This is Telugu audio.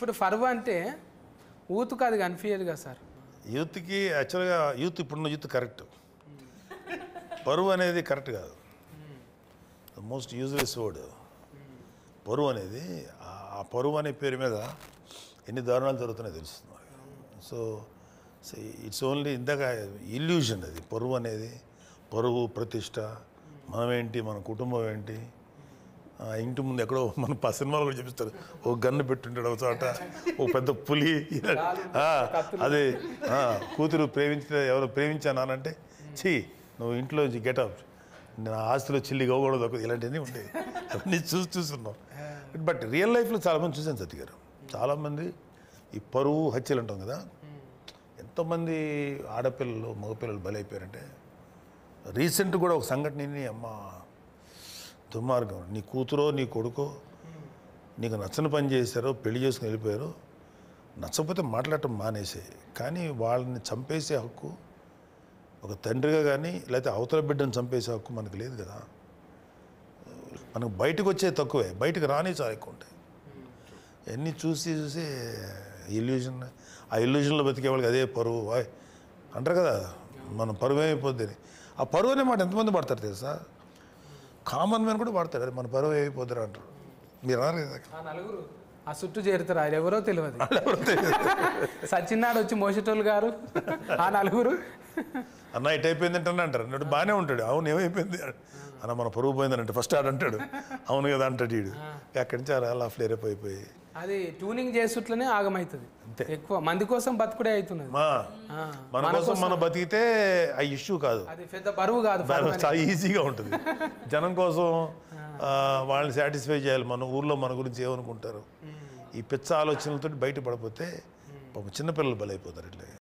ఇప్పుడు ఫర్వ్ అంటే ఊతుకు అది కనిపించదు కదా సార్ యూత్కి యాక్చువల్గా యూత్ ఇప్పుడున్న యూత్ కరెక్ట్ పరువు అనేది కరెక్ట్ కాదు ద మోస్ట్ యూజ్లెస్ వర్డ్ పరువు అనేది ఆ- ఆ పరువు అనే పేరు మీద ఎన్ని దారుణాలు జరుగుతున్నాయో తెలుస్తుంది మనకి. సో సో ఇట్స్ ఓన్లీ ఇందాక ఇల్యూషన్ అది పరువు అనేది పరువు ప్రతిష్ట మనమేంటి మన కుటుంబం ఏంటి ఆ, ఇంటి ముందు ఎక్కడో మన ప సినిమాలు కూడా చూపిస్తారు ఓ గన్ను పెట్టుంటాడు ఒక చోట ఓ పెద్ద పులి ఆ, అదే ఆ, కూతురు ప్రేమించిన ఎవరు ప్రేమించానంటే ఛీ నువ్వు ఇంట్లో నుంచి గెటప్ నా ఆస్తిలో చిల్లి గోగూడదు ఒక ఇలాంటివన్నీ ఉంటాయి అవన్నీ చూసి చూస్తున్నాం బట్ రియల్ లైఫ్లో చాలామంది చూశాను సత్య గారు చాలామంది ఈ పరువు హత్యలు అంటాం కదా ఎంతోమంది ఆడపిల్లలు మగపిల్లలు బలైపోయారంటే రీసెంట్ కూడా ఒక సంఘటనని అమ్మ దుర్మార్గం నీ కూతురో నీ కొడుకో నీకు నచ్చని పని చేశారో పెళ్లి చేసుకుని వెళ్ళిపోయారు నచ్చకపోతే మాట్లాడటం మానేసే కానీ వాళ్ళని చంపేసే హక్కు ఒక తండ్రిగా కానీ లేకపోతే అవతల బిడ్డను చంపేసే హక్కు మనకు లేదు కదా మనకు బయటకు వచ్చే తక్కువే బయటకు రాని చాలా ఎక్కువ ఉంటాయి అన్నీ చూసి చూసి ఇల్యూజన్ ఆ ఇల్యూజన్లో బతికే వాళ్ళకి అదే పరువు వాయ్ అంటారు కదా మనం పరువు ఏమైపోద్ది అని ఆ పరువు అనే మాట ఎంతమంది పడతారు తెలుసా కామన్ మ్యాన్ కూడా వాడతారు అరే మన పరువు ఏమైపోతారు అంటారు మీరు అన్నారు కదా ఆ నలుగురు ఆ చుట్టూ చేరుతారు ఆయన ఎవరో తెలియదు సచిన్నాడు వచ్చి మోసేటోళ్ళు గారు ఆ నలుగురు అన్న ఇటు అయిపోయింది అంటే అంటారు అన్నాడు బాగానే ఉంటాడు అవును ఏమైపోయింది అన్న మన పరువు పోయిందని అంటే ఫస్ట్ ఆడు అంటాడు అవును కదా అంటాడు వీడు అక్కడి నుంచి అలా ఫ్లేరప్ అయిపోయి అది ట్యూనింగ్ చేసుట్లనే ఆగమవుతుంది ఎక్కువ మంది కోసం బతుకుడే అవుతున్నది మా ఆ, మన కోసం మనం బతికితే ఆ ఇష్యూ కాదు అది పెద్ద బరువు కాదు దాని చాలా ఈజీగా ఉంటుంది జనం కోసం ఆ, వాళ్ళని సాటిస్ఫై చేయాలి మన ఊర్లో మన గురించి ఏమనుకుంటారు ఈ పిచ్చ ఆలోచనలతో బయట పడిపోతే పాపం చిన్నపిల్లలు బలైపోతారు ఇట్లా